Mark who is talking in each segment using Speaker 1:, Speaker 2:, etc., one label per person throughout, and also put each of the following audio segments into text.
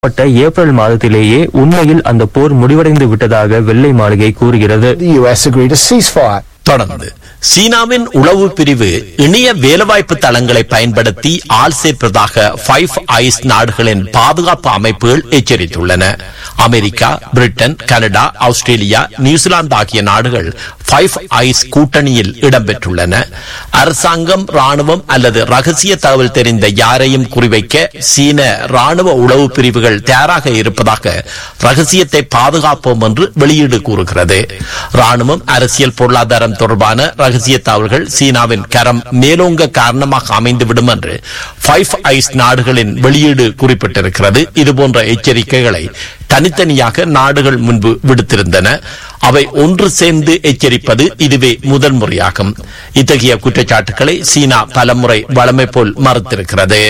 Speaker 1: பட்ட ஏப்ரல் மாதத்திலேயே உண்மையில் அந்த போர் முடிவடைந்து விட்டதாக வெள்ளை மாளிகை கூறுகிறது
Speaker 2: The US agreed a ceasefire.
Speaker 3: தொடர்ந்து சீனாவின் உளவு பிரிவு இணைய வேலைவாய்ப்பு தளங்களை பயன்படுத்தி ஆள் சேர்ப்பதாக ஃபைவ் ஐஸ் நாடுகளின் பாதுகாப்பு அமைப்புகள் எச்சரித்துள்ளன America Britain Canada Australia New Zealand ஆகிய நாடுகள் ஃபைவ் ஐஸ் கூட்டணியில் இடம்பெற்றுள்ளன அரசாங்கம் ராணுவம் அல்லது ரகசிய தகவல் தெரிந்த யாரையும் குறிவைக்க சீன ராணுவ உளவு பிரிவுகள் தயாராக இருப்பதாக ரகசியத்தை பாதுகாப்போம் என்று வெளியீடு கூறுகிறது ராணுவம் அரசியல் பொருளாதாரம் தொடர்பான ரகசிய தகவல்கள் சீனாவின் கரம் மேலோங்க காரணமாக அமைந்துவிடும் என்று ஃபைவ் ஐஸ் நாடுகளின் வெளியீடு குறிப்பிட்டிருக்கிறது இதுபோன்ற எச்சரிக்கைகளை தனித்தனியாக நாடுகள் முன்பு விடுத்திருந்தன அவை ஒன்று சேர்ந்து எச்சரிப்பது இதுவே முதல் முறையாகும் இத்தகைய குற்றச்சாட்டுகளை சீனா பலமுறை வழமை போல் மறுத்திருக்கிறது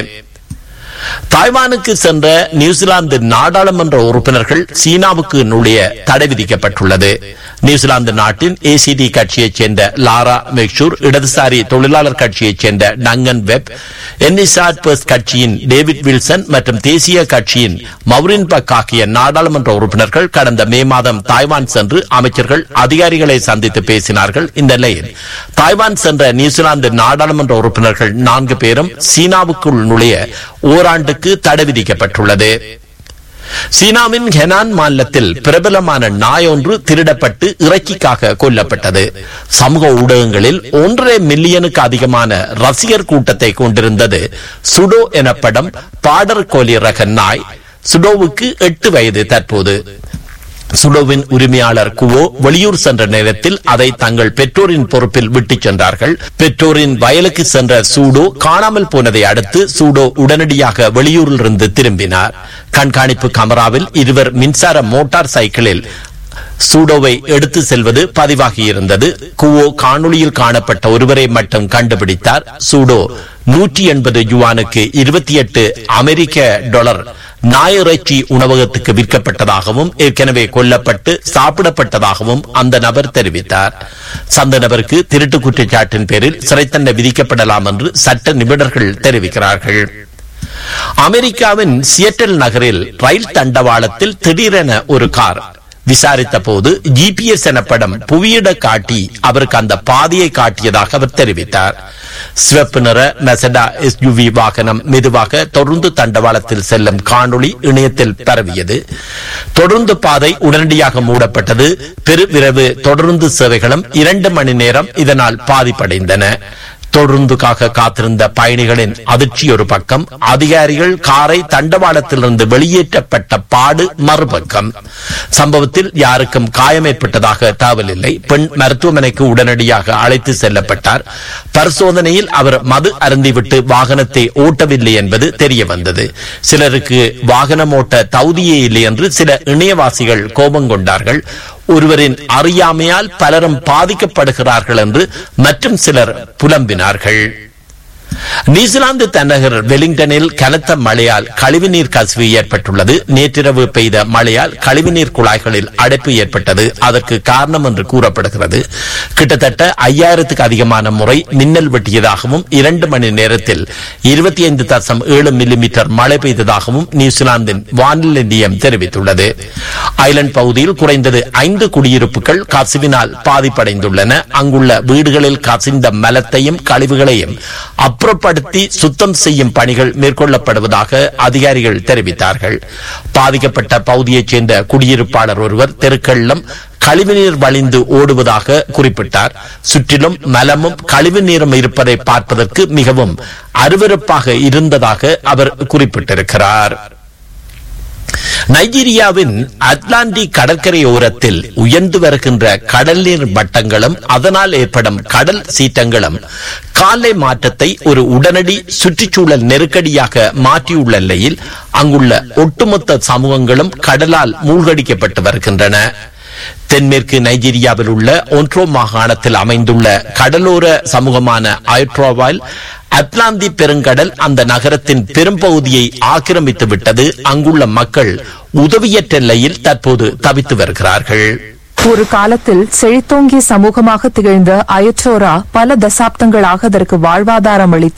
Speaker 3: தாய்வானுக்கு சென்ற நியூசிலாந்து நாடாளுமன்ற உறுப்பினர்கள் சீனாவுக்கு நுழைய தடை விதிக்கப்பட்டுள்ளது நியூசிலாந்து நாட்டின் ஏசிடி கட்சியைச் சேர்ந்த லாரா மெக்ஷூர் இடதுசாரி தொழிலாளர் கட்சியைச் சேர்ந்த டங்கன் வெப் என்னிசாட் பர்ஸ் கட்சியின் டேவிட் வில்சன் மற்றும் தேசிய கட்சியின் மௌரின் பக் ஆகிய நாடாளுமன்ற உறுப்பினர்கள் கடந்த மே மாதம் தாய்வான் சென்று அமைச்சர்கள் அதிகாரிகளை சந்தித்து பேசினார்கள் இந்த நிலையில் தாய்வான் சென்ற நியூசிலாந்து நாடாளுமன்ற உறுப்பினர்கள் நான்கு பேரும் சீனாவுக்குள் நுழைய ஓராண்டுக்கு தடை விதிக்கப்பட்டுள்ளது சீனாவின் ஹெனான் மாநிலத்தில் பிரபலமான நாய் ஒன்று திருடப்பட்டு இறைச்சிக்காக கொல்லப்பட்டது சமூக ஊடகங்களில் ஒன்றரை மில்லியனுக்கு அதிகமான ரசிகர் கூட்டத்தை கொண்டிருந்தது சுடோ எனப்படும் பாடர் கோலி ரக நாய் சுடோவுக்கு எட்டு வயது தற்போது சுடோவின் உரிமையாளர் குவோ வெளியூர் சென்ற நேரத்தில் அதை தங்கள் பெற்றோரின் பொறுப்பில் விட்டுச் சென்றார்கள் பெற்றோரின் வயலுக்கு சென்ற சூடோ காணாமல் போனதை அடுத்து சூடோ உடனடியாக வெளியூரிலிருந்து திரும்பினார் கண்காணிப்பு கமராவில் இருவர் மின்சார மோட்டார் சைக்கிளில் சூடோவை எடுத்து செல்வது பதிவாகி இருந்தது குவோ காணொளியில் காணப்பட்ட ஒருவரை மட்டும் கண்டுபிடித்தார் சூடோ நூற்றி எண்பது யுவானுக்கு இருபத்தி எட்டு அமெரிக்க டாலர் நாயிறைச்சி உணவகத்துக்கு விற்கப்பட்டதாகவும் ஏற்கனவே கொல்லப்பட்டு சாப்பிடப்பட்டதாகவும் அந்த நபர் தெரிவித்தார் சந்த நபருக்கு திருட்டு குற்றச்சாட்டின் பேரில் சிறை தண்டனை விதிக்கப்படலாம் என்று சட்ட நிபுணர்கள் தெரிவிக்கிறார்கள் அமெரிக்காவின் சியட்டல் நகரில் ரயில் தண்டவாளத்தில் திடீரென ஒரு கார் விசாரித்த போது ஜிபிஎஸ் எனப்படும் புவியிட காட்டி அவருக்கு அந்த பாதையை காட்டியதாக அவர் தெரிவித்தார் சிவப்பு நிற மெசடா எஸ்யூவி வாகனம் மெதுவாக தொடர்ந்து தண்டவாளத்தில் செல்லும் காணொளி இணையத்தில் பரவியது தொடர்ந்து பாதை உடனடியாக மூடப்பட்டது பெருவிரைவு தொடர்ந்து சேவைகளும் இரண்டு மணி நேரம் இதனால் பாதிப்படைந்தன தொடர்ந்துக்காக காத்திருந்த பயணிகளின் அதிர்ச்சி ஒரு பக்கம் அதிகாரிகள் காரை தண்டவாளத்திலிருந்து வெளியேற்றப்பட்ட பாடு மறுபக்கம் சம்பவத்தில் யாருக்கும் காயம் ஏற்பட்டதாக தகவல் இல்லை பெண் மருத்துவமனைக்கு உடனடியாக அழைத்து செல்லப்பட்டார் பரிசோதனையில் அவர் மது அருந்திவிட்டு வாகனத்தை ஓட்டவில்லை என்பது தெரிய வந்தது சிலருக்கு வாகனம் ஓட்ட தகுதியே இல்லை என்று சில இணையவாசிகள் கோபம் கொண்டார்கள் ஒருவரின் அறியாமையால் பலரும் பாதிக்கப்படுகிறார்கள் என்று மற்றும் சிலர் புலம்பினார்கள் நியூசிலாந்து தலைநகர் வெலிங்டனில் கனத்த மழையால் கழிவுநீர் கசிவு ஏற்பட்டுள்ளது நேற்றிரவு பெய்த மழையால் கழிவுநீர் குழாய்களில் அடைப்பு ஏற்பட்டது அதற்கு காரணம் என்று கூறப்படுகிறது கிட்டத்தட்ட ஐயாயிரத்துக்கு அதிகமான முறை மின்னல் வெட்டியதாகவும் இரண்டு மணி நேரத்தில் இருபத்தி ஐந்து தசம் ஏழு மில்லிமீட்டர் மழை பெய்ததாகவும் நியூசிலாந்தின் வானிலை நிலையம் தெரிவித்துள்ளது ஐலண்ட் பகுதியில் குறைந்தது ஐந்து குடியிருப்புகள் கசிவினால் பாதிப்படைந்துள்ளன அங்குள்ள வீடுகளில் கசிந்த மலத்தையும் கழிவுகளையும் அப்புறப்படுத்தி சுத்தம் செய்யும் பணிகள் மேற்கொள்ளப்படுவதாக அதிகாரிகள் தெரிவித்தார்கள் பாதிக்கப்பட்ட பகுதியைச் சேர்ந்த குடியிருப்பாளர் ஒருவர் தெருக்கள்ளம் கழிவுநீர் வழிந்து ஓடுவதாக குறிப்பிட்டார் சுற்றிலும் மலமும் கழிவு நீரும் இருப்பதை பார்ப்பதற்கு மிகவும் அருவருப்பாக இருந்ததாக அவர் குறிப்பிட்டிருக்கிறார் நைஜீரியாவின் அட்லாண்டிக் கடற்கரை ஓரத்தில் உயர்ந்து வருகின்ற கடல் நீர் மட்டங்களும் அதனால் ஏற்படும் கடல் சீற்றங்களும் காலை மாற்றத்தை ஒரு உடனடி சுற்றுச்சூழல் நெருக்கடியாக மாற்றியுள்ள நிலையில் அங்குள்ள ஒட்டுமொத்த சமூகங்களும் கடலால் மூழ்கடிக்கப்பட்டு வருகின்றன தென்மேற்கு நைஜீரியாவில் உள்ள ஒன்ட்ரோ மாகாணத்தில் அமைந்துள்ள கடலோர சமூகமான அயட்ரோவால் அட்லாந்தி பெருங்கடல் அந்த நகரத்தின் பெரும்பகுதியை ஆக்கிரமித்து விட்டது அங்குள்ள மக்கள் உதவியற்ற நிலையில் தற்போது தவித்து வருகிறார்கள்
Speaker 4: ஒரு காலத்தில் செழித்தோங்கிய சமூகமாக திகழ்ந்த அயற்றோரா பல தசாப்தங்களாக அதற்கு வாழ்வாதாரம் அளித்த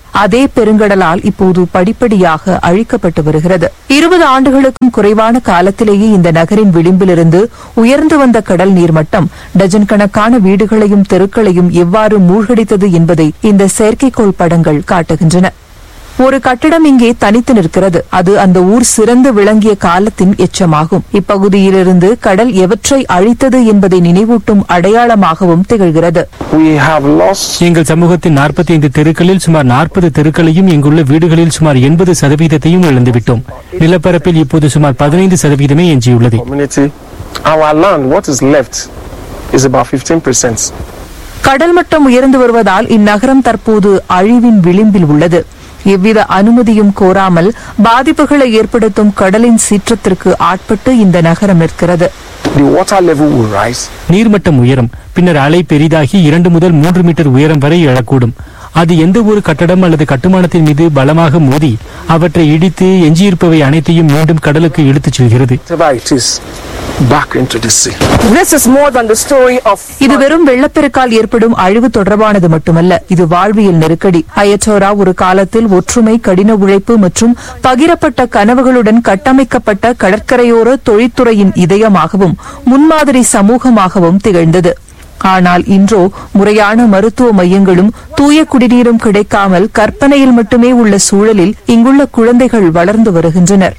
Speaker 4: அதே பெருங்கடலால் இப்போது படிப்படியாக அழிக்கப்பட்டு வருகிறது இருபது ஆண்டுகளுக்கும் குறைவான காலத்திலேயே இந்த நகரின் விளிம்பிலிருந்து உயர்ந்து வந்த கடல் நீர்மட்டம் டஜன் கணக்கான வீடுகளையும் தெருக்களையும் எவ்வாறு மூழ்கடித்தது என்பதை இந்த செயற்கைக்கோள் படங்கள் காட்டுகின்றன ஒரு கட்டிடம் இங்கே தனித்து நிற்கிறது அது அந்த ஊர் சிறந்து விளங்கிய காலத்தின் எச்சமாகும் இப்பகுதியிலிருந்து கடல் எவற்றை அழித்தது என்பதை நினைவூட்டும் அடையாளமாகவும் திகழ்கிறது
Speaker 2: We have lost
Speaker 5: எங்கள் சமூகத்தின் 45 தெருக்களில் சுமார் 40 தெருக்களையும் இங்குள்ள வீடுகளில் சுமார் எண்பது சதவீதத்தையும் இழந்துவிட்டோம் நிலப்பரப்பில் இப்போது சுமார் பதினைந்து சதவீதமே எஞ்சியுள்ளது
Speaker 2: community. Our land, what is left, is about 15%.
Speaker 4: கடல் மட்டம் உயர்ந்து வருவதால் இந்நகரம் தற்போது அழிவின் விளிம்பில் உள்ளது எவ்வித அனுமதியும் கோராமல் பாதிப்புகளை ஏற்படுத்தும் கடலின் சீற்றத்திற்கு ஆட்பட்டு இந்த நகரம் நிற்கிறது
Speaker 2: The water level will rise.
Speaker 5: நீர்மட்டம் உயரும் பின்னர் அலை பெரிதாகி இரண்டு முதல் மூன்று மீட்டர் உயரம் வரை எழக்கூடும் அது எந்த ஒரு கட்டடம் அல்லது கட்டுமானத்தின் மீது பலமாக மோதி அவற்றை இடித்து எஞ்சியிருப்பவை அனைத்தையும் மீண்டும் கடலுக்கு இழுத்துச் செல்கிறது
Speaker 2: Whatever it is, back into the sea.
Speaker 6: This is more than the story of
Speaker 4: இது வெறும் வெள்ளப்பெருக்கால் ஏற்படும் அழிவு தொடர்பானது மட்டுமல்ல இது வாழ்வியல் நெருக்கடி அயச்சோரா ஒரு காலத்தில் ஒற்றுமை கடின உழைப்பு மற்றும் பகிரப்பட்ட கனவுகளுடன் கட்டமைக்கப்பட்ட கடற்கரையோர தொழில்துறையின் இதயமாகவும் முன்மாதிரி சமூகமாகவும் திகழ்ந்தது ஆனால் இன்றோ முறையான மருத்துவ மையங்களும் தூய குடிநீரும் கிடைக்காமல் கற்பனையில் மட்டுமே உள்ள சூழலில் இங்குள்ள குழந்தைகள் வளர்ந்து வருகின்றனர்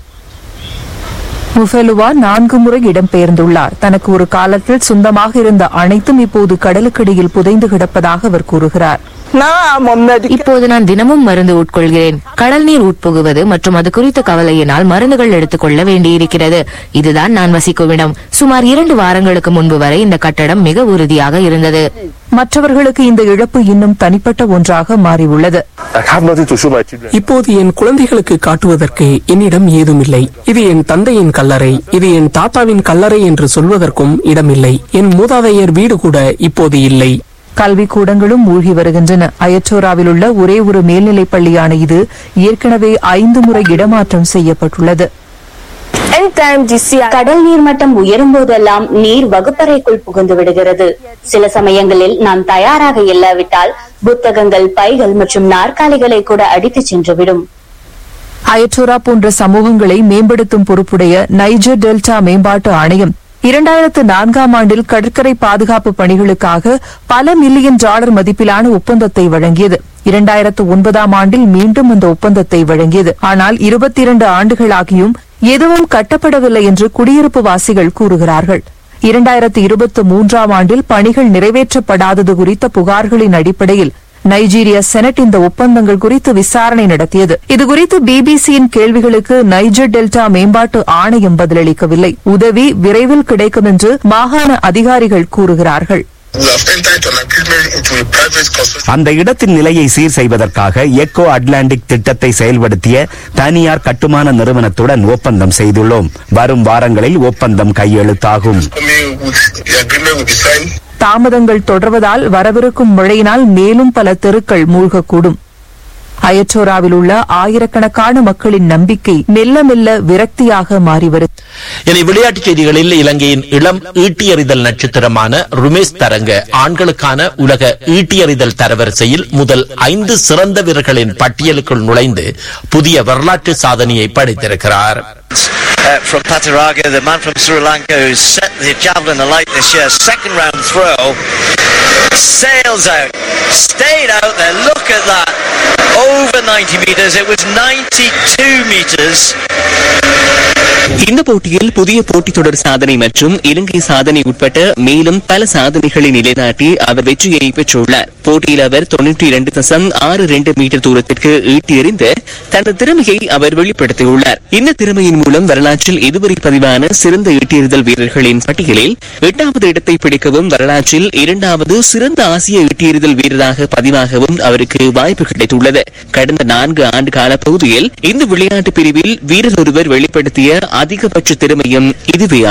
Speaker 4: முஃபெலுவா நான்கு முறை இடம்பெயர்ந்துள்ளார் தனக்கு ஒரு காலத்தில் சொந்தமாக இருந்த அனைத்தும் இப்போது கடலுக்கடியில் புதைந்து கிடப்பதாக அவர் கூறுகிறார்
Speaker 6: now I'm on medication.
Speaker 7: இப்போது நான் தினமும் மருந்து உட்கொள்கிறேன் கடல் நீர் உட்புகுவது மற்றும் அது குறித்த கவலையினால் மருந்துகள் எடுத்துக்கொள்ள வேண்டியிருக்கிறது இதுதான் நான் வசிக்கும் இடம் சுமார் இரண்டு வாரங்களுக்கு முன்பு வரை இந்த கட்டடம் மிக உறுதியாக இருந்தது
Speaker 4: மற்றவர்களுக்கு இந்த இழப்பு இன்னும் தனிப்பட்ட ஒன்றாக மாறியுள்ளது
Speaker 2: I have nothing to show my children.
Speaker 8: இப்போது என் குழந்தைகளுக்கு காட்டுவதற்கு என்னிடம் ஏதும் இல்லை இது என் தந்தையின் கல்லறை இது என் தாத்தாவின் கல்லறை என்று சொல்வதற்கும் இடமில்லை என் மூதாதையர் வீடு கூட இப்போது இல்லை
Speaker 4: கல்விக் கூடங்களும் மூழ்கி வருகின்றன அயச்சோராவில் உள்ள ஒரே ஒரு மேல்நிலைப் பள்ளியான இது ஏற்கனவே ஐந்து முறை இடமாற்றம் செய்யப்பட்டுள்ளது
Speaker 6: Anytime the sea
Speaker 9: கடல் நீர்மட்டம் உயரும் போதெல்லாம் நீர் வகுப்பறைக்குள் புகுந்து விடுகிறது சில சமயங்களில் நாம் தயாராக இல்லாவிட்டால் புத்தகங்கள் பைகள் மற்றும் நாற்காலிகளை கூட அடித்துச் சென்றுவிடும்
Speaker 4: அயச்சோரா போன்ற சமூகங்களை மேம்படுத்தும் பொறுப்புடைய நைஜர் டெல்டா மேம்பாட்டு ஆணையம் இரண்டாயிரத்து நான்காம் ஆண்டில் கடற்கரை பாதுகாப்பு பணிகளுக்காக பல மில்லியன் டாலர் மதிப்பிலான ஒப்பந்தத்தை வழங்கியது இரண்டாயிரத்து ஒன்பதாம் ஆண்டில் மீண்டும் அந்த ஒப்பந்தத்தை வழங்கியது ஆனால் இருபத்தி இரண்டு ஆண்டுகளாகியும் எதுவும் கட்டப்படவில்லை என்று குடியிருப்பு வாசிகள் கூறுகிறார்கள் இரண்டாயிரத்து இருபத்தி மூன்றாம் ஆண்டில் பணிகள் நிறைவேற்றப்படாதது குறித்த புகார்களின் அடிப்படையில் நைஜீரிய செனட் இந்த ஒப்பந்தங்கள் குறித்து விசாரணை நடத்தியது இதுகுறித்து பிபிசியின் கேள்விகளுக்கு நைஜர் டெல்டா மேம்பாட்டு ஆணையம் பதிலளிக்கவில்லை உதவி விரைவில் கிடைக்கும் என்று மாகாண அதிகாரிகள் கூறுகிறார்கள்
Speaker 10: அந்த இடத்தின் நிலையை சீர் செய்வதற்காக எக்கோ அட்லாண்டிக் திட்டத்தை செயல்படுத்திய தனியார் கட்டுமான நிறுவனத்துடன் ஒப்பந்தம் செய்துள்ளோம் வரும் வாரங்களில் ஒப்பந்தம் கையெழுத்தாகும்
Speaker 4: தாமதங்கள் தொடர்வதால் வரவிருக்கும் மழையினால் மேலும் பல தெருக்கள் மூழ்கக்கூடும் அயச்சோராவில் உள்ள ஆயிரக்கணக்கான மக்களின் நம்பிக்கை மெல்ல மெல்ல விரக்தியாக மாறி வருகிறது
Speaker 3: இனி விளையாட்டுச் செய்திகளில் இலங்கையின் இளம் ஈட்டியறிதல் நட்சத்திரமான ருமேஷ் தரங்க ஆண்களுக்கான உலக ஈட்டியறிதல் தரவரிசையில் முதல் ஐந்து சிறந்த வீரர்களின் பட்டியலுக்குள் நுழைந்து புதிய வரலாற்று சாதனையை படைத்திருக்கிறார்
Speaker 11: uh, from Pataraga, the man from Sri Lanka who set the javelin alight this year. Second round throw. Sails out. Stayed out there. Look at that. Over 90 metres. It was 92 metres.
Speaker 12: இந்த போட்டியில் புதிய போட்டித் தொடர் சாதனை மற்றும் இலங்கை சாதனை உட்பட்ட மேலும் பல சாதனைகளை நிலைநாட்டி அவர் வெற்றியை பெற்றுள்ளார் போட்டியில் அவர் தொன்னூற்றி இரண்டு தசம் ஆறு ரெண்டு மீட்டர் தூரத்திற்கு ஈட்டி எறிந்து தனது திறமையை அவர் வெளிப்படுத்தியுள்ளார் இந்த திறமையின் மூலம் வரலாற்றில் இதுவரை பதிவான சிறந்த ஈட்டியெறிதல் வீரர்களின் பட்டியலில் எட்டாவது இடத்தை பிடிக்கவும் வரலாற்றில் இரண்டாவது சிறந்த ஆசிய ஈட்டியெறிதல் வீரராக பதிவாகவும் அவருக்கு வாய்ப்பு கிடைத்துள்ளது கடந்த நான்கு ஆண்டு கால பகுதியில் இந்த விளையாட்டு பிரிவில் வீரர் ஒருவர் வெளிப்படுத்திய அதிகபட்ச திறமையும் இதுவே ஆகும்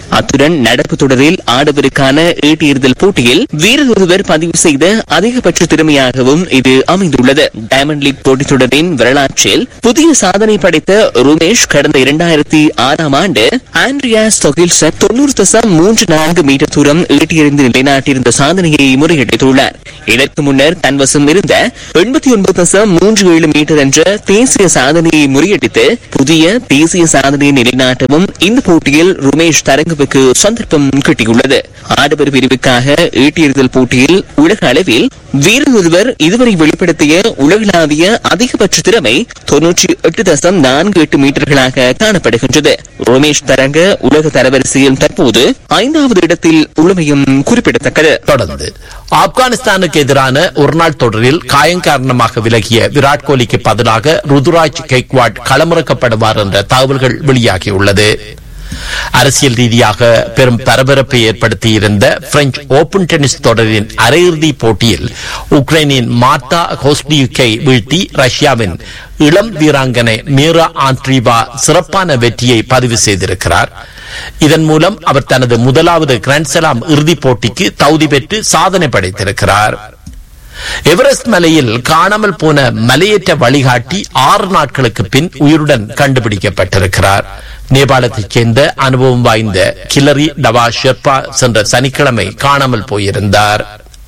Speaker 12: அத்துடன் நடப்பு தொடரில் ஆடவருக்கான ஈட்டியெறிதல் போட்டியில் வீரர் ஒருவர் பதிவு செய்த அதிகபட்ச திறமையாகவும் இது அமைந்துள்ளது டைமண்ட் லீக் போட்டித் தொடரின் வரலாற்றில் புதிய சாதனை படைத்த ருமேஷ் கடந்த இரண்டாயிரத்தி ஆறாம் ஆண்டு ஆண்ட்ரியா ஸ்டொகில்சன் தொன்னூறு தசம் மூன்று நான்கு மீட்டர் தூரம் ஈட்டியறிந்து நிலைநாட்டியிருந்த சாதனையை முறியடித்துள்ளார் இதற்கு முன்னர் தன்வசம் இருந்த எண்பத்தி ஒன்பது தசம் மூன்று ஏழு மீட்டர் என்ற தேசிய சாதனையை முறியடித்து புதிய தேசிய சாதனையை நிலைநாட்டவும் இந்த போட்டியில் ருமேஷ் தரங்குவுக்கு சந்தர்ப்பம் கிட்டியுள்ளது ஆடவர் பிரிவுக்காக ஈட்டியறிதல் போட்டியில் உலக அளவில் வீரர் ஒருவர் இதுவரை வெளிப்படுத்திய உலகளாவிய அதிகபட்ச திறமை தொன்னூற்றி எட்டு தசம் நான்கு எட்டு மீட்டர்களாக காணப்படுகின்றது ருமேஷ் தரங்க உலக தரவரிசையில் தற்போது ஐந்தாவது இடத்தில் உள்ளமையும் குறிப்பிடத்தக்கது
Speaker 3: தொடர்ந்து ஆப்கானிஸ்தானுக்கு எதிரான ஒருநாள் தொடரில் காயம் காரணமாக விலகிய விராட் கோலிக்கு பதிலாக ருதுராஜ் கெக்வாட் களமிறக்கப்படுவார் என்ற தகவல்கள் வெளியாகியுள்ளது அரசியல் ரீதியாக பெரும் பரபரப்பை ஏற்படுத்தியிருந்த பிரெஞ்சு ஓபன் டென்னிஸ் தொடரின் அரையிறுதி போட்டியில் உக்ரைனின் மார்டா ஹோஸ்டியுக்கை வீழ்த்தி ரஷ்யாவின் இளம் வீராங்கனை மீரா ஆண்ட்ரீவா சிறப்பான வெற்றியை பதிவு செய்திருக்கிறார் இதன் மூலம் அவர் தனது முதலாவது கிராண்ட்ஸ்லாம் இறுதிப் போட்டிக்கு தகுதி பெற்று சாதனை படைத்திருக்கிறார் எவரெஸ்ட் மலையில் காணாமல் போன மலையேற்ற வழிகாட்டி ஆறு நாட்களுக்கு பின் உயிருடன் கண்டுபிடிக்கப்பட்டிருக்கிறார் நேபாளத்தைச் சேர்ந்த அனுபவம் வாய்ந்த கிலரி டவா ஷெர்பா சென்ற சனிக்கிழமை காணாமல் போயிருந்தார்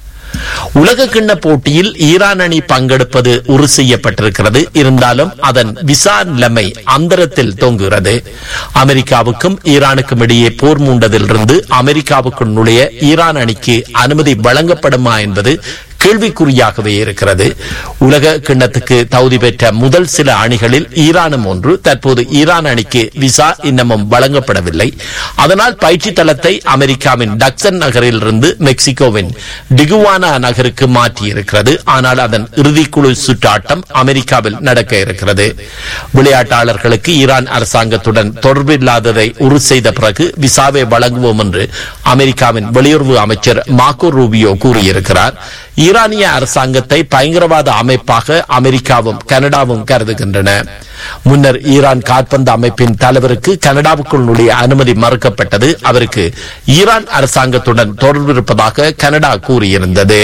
Speaker 3: உலக கிண்ண போட்டியில் ஈரான் அணி பங்கெடுப்பது உறுதி செய்யப்பட்டிருக்கிறது இருந்தாலும் அதன் விசா நிலைமை அந்தரத்தில் தொங்குகிறது அமெரிக்காவுக்கும் ஈரானுக்கும் இடையே போர் மூண்டதிலிருந்து அமெரிக்காவுக்குள் நுழைய ஈரான் அணிக்கு அனுமதி வழங்கப்படுமா என்பது கேள்விக்குறியாகவே இருக்கிறது உலக கிண்ணத்துக்கு தகுதி பெற்ற முதல் சில அணிகளில் ஈரானும் ஒன்று தற்போது ஈரான் அணிக்கு விசா இன்னமும் வழங்கப்படவில்லை அதனால் பயிற்சி தளத்தை அமெரிக்காவின் டக்சன் நகரில் இருந்து மெக்சிகோவின் டிகுவானா நகருக்கு மாற்றியிருக்கிறது ஆனால் அதன் இறுதிக்குழு சுற்றாட்டம் அமெரிக்காவில் நடக்க இருக்கிறது விளையாட்டாளர்களுக்கு ஈரான் அரசாங்கத்துடன் தொடர்பில்லாததை உறுதி செய்த பிறகு விசாவை வழங்குவோம் என்று அமெரிக்காவின் வெளியுறவு அமைச்சர் மாக்கோ ரூபியோ கூறியிருக்கிறார் ஈரானிய அரசாங்கத்தை பயங்கரவாத அமைப்பாக அமெரிக்காவும் கனடாவும் கருதுகின்றன முன்னர் ஈரான் காற்பந்து அமைப்பின் தலைவருக்கு கனடாவுக்குள் நுழைய அனுமதி மறுக்கப்பட்டது அவருக்கு ஈரான் அரசாங்கத்துடன் தொடர்பு இருப்பதாக கனடா கூறியிருந்தது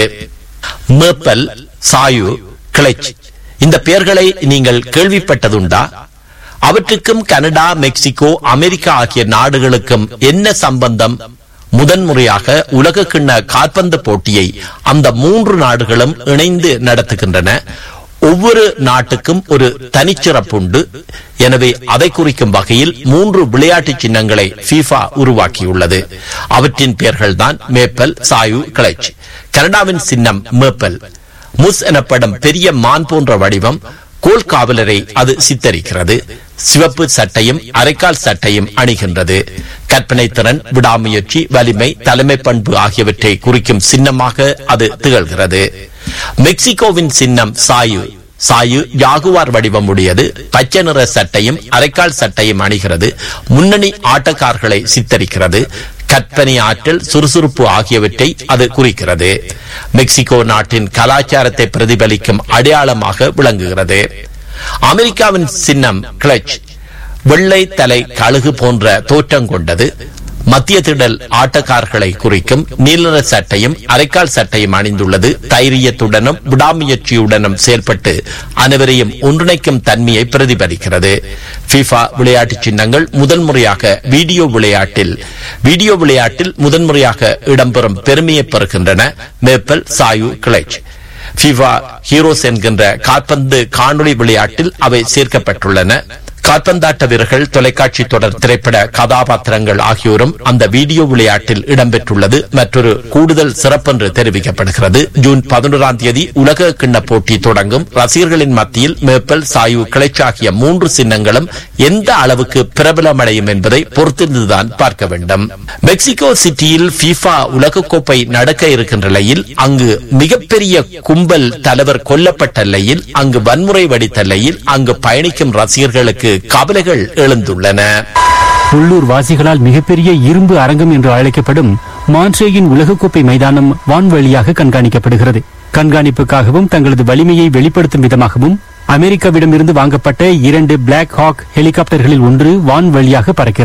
Speaker 3: மேப்பல் சாயு கிளச் இந்த பெயர்களை நீங்கள் கேள்விப்பட்டதுண்டா அவற்றுக்கும் கனடா மெக்சிகோ அமெரிக்கா ஆகிய நாடுகளுக்கும் என்ன சம்பந்தம் முதன்முறையாக உலக கிண்ண காற்பந்து போட்டியை அந்த மூன்று நாடுகளும் இணைந்து நடத்துகின்றன ஒவ்வொரு நாட்டுக்கும் ஒரு தனிச்சிறப்புண்டு எனவே அதை குறிக்கும் வகையில் மூன்று விளையாட்டு சின்னங்களை FIFA உருவாக்கியுள்ளது அவற்றின் பெயர்கள் தான் மேப்பல் சாயு கிளச் கனடாவின் சின்னம் மேப்பல் முஸ் எனப்படும் பெரிய மான் போன்ற வடிவம் கோல் காவலரை அது சித்தரிக்கிறது சிவப்பு சட்டையும் அரைக்கால் சட்டையும் அணிகின்றது கற்பனை திறன் விடாமுயற்சி வலிமை தலைமை பண்பு ஆகியவற்றை குறிக்கும் சின்னமாக அது திகழ்கிறது மெக்சிகோவின் சின்னம் சாயு சாயு ஜாகுவார் வடிவம் உடையது பச்சை நிற சட்டையும் அரைக்கால் சட்டையும் அணிகிறது முன்னணி ஆட்டக்காரர்களை சித்தரிக்கிறது கற்பனை ஆற்றல் சுறுசுறுப்பு ஆகியவற்றை அது குறிக்கிறது மெக்சிகோ நாட்டின் கலாச்சாரத்தை பிரதிபலிக்கும் அடையாளமாக விளங்குகிறது அமெரிக்காவின் சின்னம் கிளச் வெள்ளை தலை கழுகு போன்ற தோற்றம் கொண்டது மத்திய திடல் ஆட்டக்காரர்களை குறிக்கும் நீலர சட்டையும் அரைக்கால் சட்டையும் அணிந்துள்ளது தைரியத்துடனும் விடாமுயற்சியுடனும் செயல்பட்டு அனைவரையும் ஒன்றிணைக்கும் தன்மையை பிரதிபலிக்கிறது FIFA விளையாட்டு சின்னங்கள் முதன்முறையாக வீடியோ விளையாட்டில் வீடியோ விளையாட்டில் முதன்முறையாக இடம்பெறும் பெருமையை பெறுகின்றன மேப்பல் சாயு கிளச் FIFA ஹீரோஸ் என்கின்ற கால்பந்து காணொளி விளையாட்டில் அவை சேர்க்கப்பட்டுள்ளன கால்பந்தாட்ட வீரர்கள் தொலைக்காட்சி தொடர் திரைப்பட கதாபாத்திரங்கள் ஆகியோரும் அந்த வீடியோ விளையாட்டில் இடம்பெற்றுள்ளது மற்றொரு கூடுதல் சிறப்பென்று தெரிவிக்கப்படுகிறது ஜூன் பதினோராம் தேதி உலக கிண்ண போட்டி தொடங்கும் ரசிகர்களின் மத்தியில் மேப்பல் சாயு கிளைச் ஆகிய மூன்று சின்னங்களும் எந்த அளவுக்கு பிரபலமடையும் என்பதை பொறுத்திருந்துதான் பார்க்க வேண்டும் மெக்சிகோ சிட்டியில் FIFA உலகக்கோப்பை நடக்க இருக்கின்ற நிலையில் அங்கு மிகப்பெரிய கும்பல் தலைவர் கொல்லப்பட்ட நிலையில் அங்கு வன்முறை வெடித்த நிலையில் அங்கு பயணிக்கும் ரசிகர்களுக்கு கவலைகள் எழுந்துள்ளன
Speaker 5: உள்ளூர் வாசிகளால் மிகப்பெரிய இரும்பு அரங்கம் என்று அழைக்கப்படும் மான்ட்ரேயின் உலகக்கோப்பை மைதானம் வான்வழியாக கண்காணிக்கப்படுகிறது கண்காணிப்புக்காகவும் தங்களது வலிமையை வெளிப்படுத்தும் விதமாகவும் அமெரிக்காவிடமிருந்து வாங்கப்பட்ட இரண்டு பிளாக் ஹாக் ஹெலிகாப்டர்களில் ஒன்று வான் வழியாக பறக்கிறது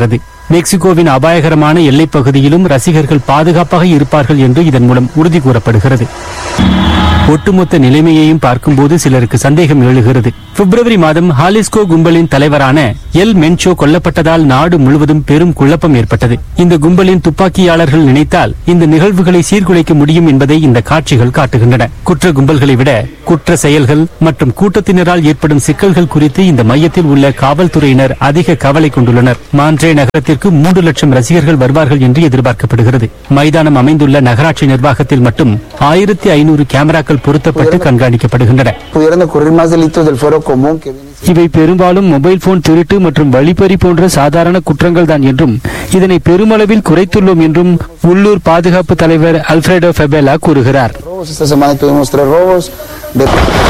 Speaker 5: மெக்சிகோவின் அபாயகரமான எல்லைப் பகுதியிலும் ரசிகர்கள் பாதுகாப்பாக இருப்பார்கள் என்று இதன் மூலம் உறுதி கூறப்படுகிறது ஒட்டுமொத்த நிலைமையையும் பார்க்கும்போது சிலருக்கு சந்தேகம் எழுகிறது பிப்ரவரி மாதம் ஹாலிஸ்கோ கும்பலின் தலைவரான எல் மென்சோ கொல்லப்பட்டதால் நாடு முழுவதும் பெரும் குழப்பம் ஏற்பட்டது இந்த கும்பலின் துப்பாக்கியாளர்கள் நினைத்தால் இந்த நிகழ்வுகளை சீர்குலைக்க முடியும் என்பதை இந்த காட்சிகள் காட்டுகின்றன குற்ற கும்பல்களை விட குற்ற செயல்கள் மற்றும் கூட்டத்தினரால் ஏற்படும் சிக்கல்கள் குறித்து இந்த மையத்தில் உள்ள காவல்துறையினர் அதிக கவலை கொண்டுள்ளனர் மான்ட்ரே நகரத்திற்கு மூன்று லட்சம் ரசிகர்கள் வருவார்கள் என்று எதிர்பார்க்கப்படுகிறது மைதானம் அமைந்துள்ள நகராட்சி நிர்வாகத்தில் மட்டும் ஆயிரத்தி ஐநூறு கேமராக்கள் பொருத்தப்பட்டு கண்காணிக்கப்படுகின்றன
Speaker 13: pudieran ocurrir más delitos del fuero común que viene
Speaker 5: இவை பெரும்பாலும் மொபைல் போன் திருட்டு மற்றும் வழிப்பறி போன்ற சாதாரண குற்றங்கள் தான் என்றும் இதனை பெருமளவில் குறைத்துள்ளோம் என்றும் உள்ளூர் பாதுகாப்பு தலைவர் அல்ஃபிரடோ ஃபெபெலா கூறுகிறார்
Speaker 13: robos. Esta semana tuvimos tres robos. De...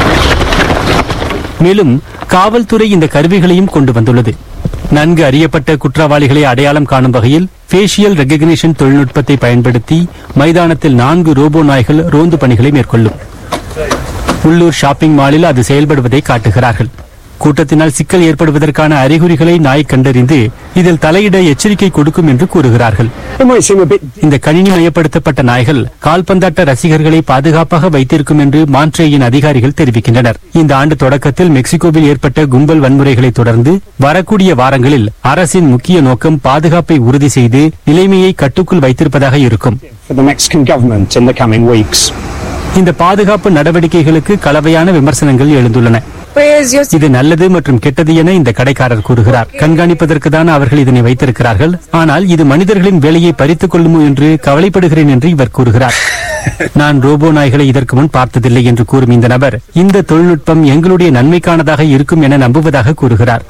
Speaker 5: மேலும் காவல்துறை இந்த கருவிகளையும் கொண்டு வந்துள்ளது நன்கு அறியப்பட்ட குற்றவாளிகளை அடையாளம் காணும் வகையில் ஃபேஷியல் ரெகக்னிஷன் தொழில்நுட்பத்தை பயன்படுத்தி மைதானத்தில் நான்கு ரோபோ நாய்கள் ரோந்து பணிகளை மேற்கொள்ளும் உள்ளூர் ஷாப்பிங் மாலில் அது செயல்படுவதை காட்டுகிறார்கள் கூட்டத்தினால் சிக்கல் ஏற்படுவதற்கான அறிகுறிகளை நாய் கண்டறிந்து இதில் தலையிட எச்சரிக்கை கொடுக்கும் என்று கூறுகிறார்கள் இந்த கணினி மயப்படுத்தப்பட்ட நாய்கள் கால்பந்தாட்ட ரசிகர்களை பாதுகாப்பாக வைத்திருக்கும் என்று மான்ட்ரேயின் அதிகாரிகள் தெரிவிக்கின்றனர் இந்த ஆண்டு தொடக்கத்தில் மெக்சிகோவில் ஏற்பட்ட கும்பல் வன்முறைகளை தொடர்ந்து வரக்கூடிய வாரங்களில் அரசின் முக்கிய நோக்கம் பாதுகாப்பை உறுதி செய்து நிலைமையை கட்டுக்குள் வைத்திருப்பதாக இருக்கும்
Speaker 14: for the Mexican government in the coming weeks.
Speaker 5: இந்த பாதுகாப்பு நடவடிக்கைகளுக்கு கலவையான விமர்சனங்கள் எழுந்துள்ளன இது நல்லது மற்றும் கெட்டது என இந்த கடைக்காரர் கூறுகிறார் கண்காணிப்பதற்கு தான் அவர்கள் இதனை வைத்திருக்கிறார்கள் ஆனால் இது மனிதர்களின் வேலையை பறித்துக் கொள்ளுமோ என்று கவலைப்படுகிறேன் என்று இவர் கூறுகிறார் நான் ரோபோ நாய்களை இதற்கு முன் பார்த்ததில்லை என்று கூறும் இந்த நபர் இந்த தொழில்நுட்பம் எங்களுடைய நன்மைக்கானதாக இருக்கும் என நம்புவதாக கூறுகிறார்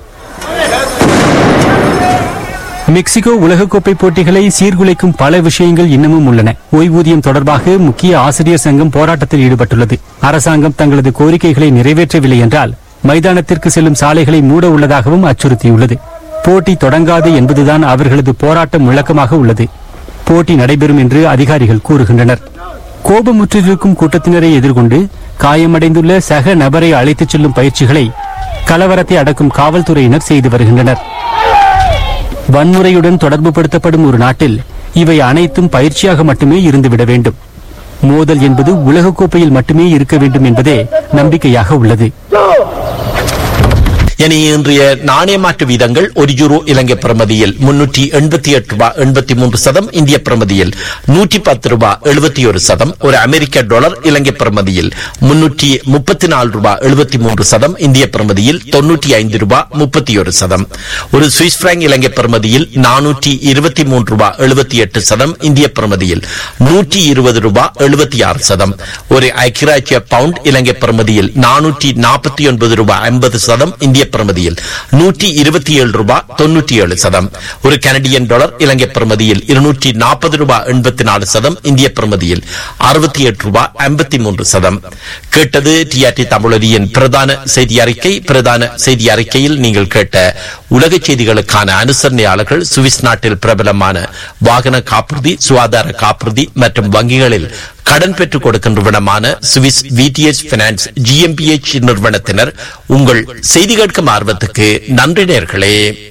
Speaker 5: மெக்சிகோ உலகக்கோப்பை போட்டிகளை சீர்குலைக்கும் பல விஷயங்கள் இன்னமும் உள்ளன ஓய்வூதியம் தொடர்பாக முக்கிய ஆசிரியர் சங்கம் போராட்டத்தில் ஈடுபட்டுள்ளது அரசாங்கம் தங்களது கோரிக்கைகளை நிறைவேற்றவில்லை என்றால் மைதானத்திற்கு செல்லும் சாலைகளை மூட உள்ளதாகவும் அச்சுறுத்தியுள்ளது போட்டி தொடங்காது என்பதுதான் அவர்களது போராட்டம் விளக்கமாக உள்ளது போட்டி நடைபெறும் என்று அதிகாரிகள் கூறுகின்றனர் கோபமுற்றிருக்கும் கூட்டத்தினரை எதிர்கொண்டு காயமடைந்துள்ள சக நபரை அழைத்துச் செல்லும் பயிற்சிகளை கலவரத்தை அடக்கும் காவல்துறையினர் செய்து வருகின்றனர் வன்முறையுடன் தொடர்புபடுத்தப்படும் ஒரு நாட்டில் இவை அனைத்தும் பயிற்சியாக மட்டுமே இருந்துவிட வேண்டும் மோதல் என்பது உலகக்கோப்பையில் மட்டுமே இருக்க வேண்டும் என்பதே நம்பிக்கையாக உள்ளது
Speaker 3: இனி இன்றைய நாணய மாற்று வீதங்கள் ஒரு யூரோ இலங்கை பிரமதியில் முன்னூற்றி எண்பத்தி எட்டு ரூபாய் எண்பத்தி மூன்று சதம் இந்திய பிரமதியில் நூற்றி பத்து ரூபாய் எழுபத்தி ஒரு சதம் ஒரு அமெரிக்க டாலர் இலங்கை பிரமதியில் முன்னூற்றி முப்பத்தி நாலு ரூபாய் எழுபத்தி மூன்று சதம் இந்திய பிரமதியில் தொன்னூற்றி ஐந்து ரூபாய் முப்பத்தி ஒரு சதம் ஒரு சுவிஸ் பிராங்க் இலங்கை பிரமதியில் நானூற்றி இருபத்தி மூன்று ரூபாய் எழுபத்தி எட்டு சதம் இந்திய பிரமதியில் நூற்றி இருபது ரூபாய் எழுபத்தி ஆறு சதம் ஒரு ஐக்கியராட்சிய பவுண்ட் இலங்கை பிரமதியில் நானூற்றி நாற்பத்தி ஒன்பது ரூபாய் ஐம்பது சதம் இந்திய பிரமதியில் நூற்றி இருபத்தி ஏழு ரூபாய் தொன்னூற்றி ஏழு சதம் ஒரு கனடியன் டாலர் இலங்கை பிரமதியில் இருநூற்றி நாற்பது ரூபாய் எண்பத்தி நாலு சதம் இந்திய பிரமதியில் அறுபத்தி எட்டு ரூபாய் ஐம்பத்தி மூன்று சதம் கேட்டது டிஆர்டி தமிழொலியின் பிரதான செய்தி அறிக்கை பிரதான செய்தி அறிக்கையில் நீங்கள் கேட்ட உலக செய்திகளுக்கான அனுசரணையாளர்கள் சுவிஸ் நாட்டில் பிரபலமான வாகன காப்புறுதி சுகாதார காப்புறுதி மற்றும் வங்கிகளில் கடன் பெற்றுக் கொடுக்கின்ற விடமான சுவிஸ் விடிஎஸ் பினான்ஸ் ஜிஎம்பிஎச் நிறுவனத்தினர் உங்கள் செய்தி கேட்கும் ஆர்வத்துக்கு நன்றி நேர்களே